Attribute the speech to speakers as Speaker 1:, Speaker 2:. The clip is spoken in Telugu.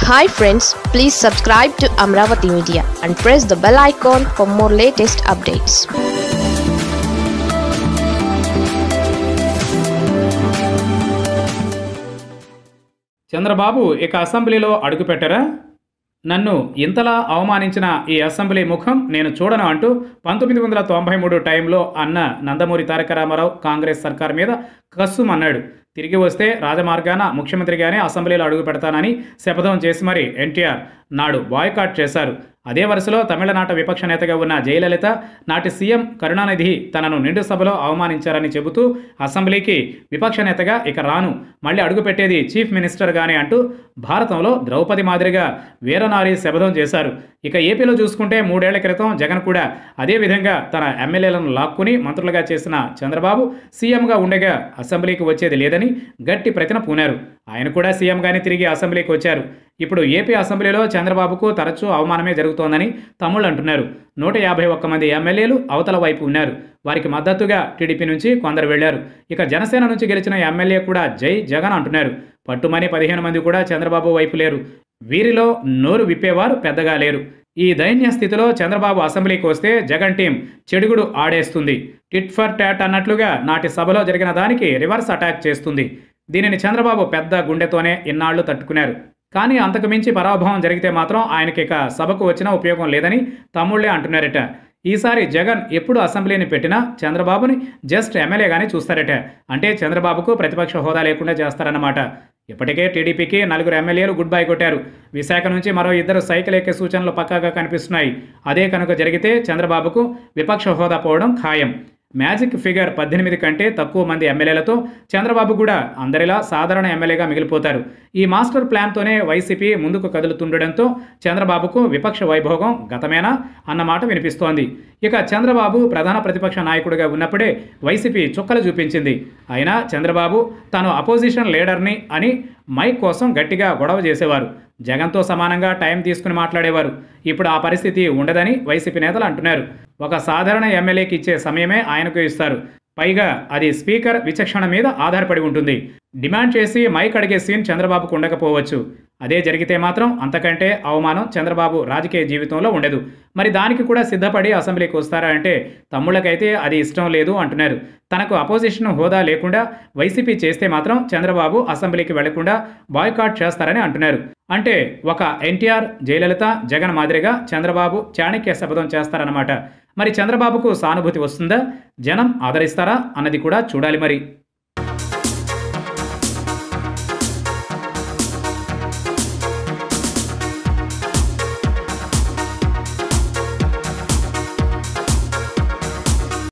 Speaker 1: hi friends please subscribe to Amaravati media and press the bell icon for more latest updates
Speaker 2: Chandrababu ఇక అసెంబ్లీలో అడుగుపెట్టరా నన్ను ఇంతలా అవమానించిన ఈ అసెంబ్లీ ముఖం నేను చూడను అంటూ పంతొమ్మిది వందల తొంభై మూడు టైంలో అన్న నందమూరి తారక రామారావు కాంగ్రెస్ సర్కార్ మీద కస్సుమన్నాడు తిరిగి వస్తే రాజమార్గాన ముఖ్యమంత్రిగానే అసెంబ్లీలో అడుగు పెడతానని శపథం చేసి మరి ఎన్టీఆర్ నాడు బాయ్కాట్ చేశారు అదే వరుసలో తమిళనాట విపక్ష నేతగా ఉన్న జయలలిత నాటి సీఎం కరుణానిధి తనను నిండు సభలో అవమానించారని చెబుతూ అసెంబ్లీకి విపక్ష నేతగా ఇక రాను మళ్ళీ అడుగుపెట్టేది చీఫ్ మినిస్టర్గానే అంటూ భారతంలో ద్రౌపది మాదిరిగా వీరనారి శపథం చేశారు ఇక ఏపీలో చూసుకుంటే మూడేళ్ల క్రితం జగన్ కూడా అదే విధంగా తన ఎమ్మెల్యేలను లాక్కుని మంత్రులుగా చేసిన చంద్రబాబు సీఎంగా ఉండగా అసెంబ్లీకి వచ్చేది లేదని గట్టి ప్రతిన పూనారు ఆయన కూడా సీఎంగానే తిరిగి అసెంబ్లీకి వచ్చారు ఇప్పుడు ఏపీ అసెంబ్లీలో చంద్రబాబుకు తరచూ అవమానమే జరుగుతోందని తమ్ముళ్ళు అంటున్నారు నూట యాభై ఒక్క మంది ఎమ్మెల్యేలు అవతల వైపు ఉన్నారు వారికి మద్దతుగా టీడీపీ నుంచి కొందరు వెళ్లారు ఇక జనసేన నుంచి గెలిచిన ఎమ్మెల్యే కూడా జై జగన్ అంటున్నారు పట్టుమని పదిహేను మంది కూడా చంద్రబాబు వైపు లేరు వీరిలో నోరు విప్పేవారు పెద్దగా లేరు ఈ దైన్య స్థితిలో చంద్రబాబు అసెంబ్లీకి వస్తే జగన్ టీం చెడుగుడు ఆడేస్తుంది టిట్ ఫర్ టాట్ అన్నట్లుగా నాటి సభలో జరిగిన దానికి రివర్స్ అటాక్ చేస్తుంది దీనిని చంద్రబాబు పెద్ద గుండెతోనే ఇన్నాళ్లు తట్టుకున్నారు కానీ అంతకు మించి పరాభవం జరిగితే మాత్రం ఆయనకి ఇక సభకు వచ్చినా ఉపయోగం లేదని తమ్ముళ్లే అంటున్నారట ఈసారి జగన్ ఎప్పుడు అసెంబ్లీని పెట్టినా చంద్రబాబుని జస్ట్ ఎమ్మెల్యేగానే చూస్తారట అంటే చంద్రబాబుకు ప్రతిపక్ష హోదా లేకుండా చేస్తారన్నమాట ఇప్పటికే టీడీపీకి నలుగురు ఎమ్మెల్యేలు గుడ్ బై కొట్టారు విశాఖ నుంచి మరో ఇద్దరు సైకిల్ ఎక్కే సూచనలు పక్కాగా కనిపిస్తున్నాయి అదే కనుక జరిగితే చంద్రబాబుకు విపక్ష హోదా పోవడం ఖాయం మ్యాజిక్ ఫిగర్ పద్దెనిమిది కంటే తక్కువ మంది ఎమ్మెల్యేలతో చంద్రబాబు కూడా అందరిలా సాధారణ ఎమ్మెల్యేగా మిగిలిపోతారు ఈ మాస్టర్ ప్లాన్తోనే వైసీపీ ముందుకు కదులుతుండడంతో చంద్రబాబుకు విపక్ష వైభోగం గతమేనా అన్నమాట వినిపిస్తోంది ఇక చంద్రబాబు ప్రధాన ప్రతిపక్ష నాయకుడిగా ఉన్నప్పుడే వైసీపీ చుక్కలు చూపించింది అయినా చంద్రబాబు తాను అపోజిషన్ లీడర్ని అని మైక్ కోసం గట్టిగా గొడవ చేసేవారు జగన్తో సమానంగా టైం తీసుకుని మాట్లాడేవారు ఇప్పుడు ఆ పరిస్థితి ఉండదని వైసీపీ నేతలు అంటున్నారు ఒక సాధారణ ఎమ్మెల్యేకి ఇచ్చే సమయమే ఆయనకు ఇస్తారు పైగా అది స్పీకర్ విచక్షణ మీద ఆధారపడి ఉంటుంది డిమాండ్ చేసి మైక్ అడిగే సీన్ చంద్రబాబుకు ఉండకపోవచ్చు అదే జరిగితే మాత్రం అంతకంటే అవమానం చంద్రబాబు రాజకీయ జీవితంలో ఉండదు మరి దానికి కూడా సిద్ధపడి అసెంబ్లీకి వస్తారా అంటే తమ్ముళ్ళకైతే అది ఇష్టం లేదు అంటున్నారు తనకు అపోజిషన్ హోదా లేకుండా వైసీపీ చేస్తే మాత్రం చంద్రబాబు అసెంబ్లీకి వెళ్లకుండా బాయ్కాట్ చేస్తారని అంటున్నారు అంటే ఒక ఎన్టీఆర్ జయలలిత జగన్ మాదిరిగా చంద్రబాబు చాణక్య శపథం చేస్తారన్నమాట మరి చంద్రబాబుకు సానుభూతి వస్తుందా జనం ఆదరిస్తారా అన్నది కూడా చూడాలి మరి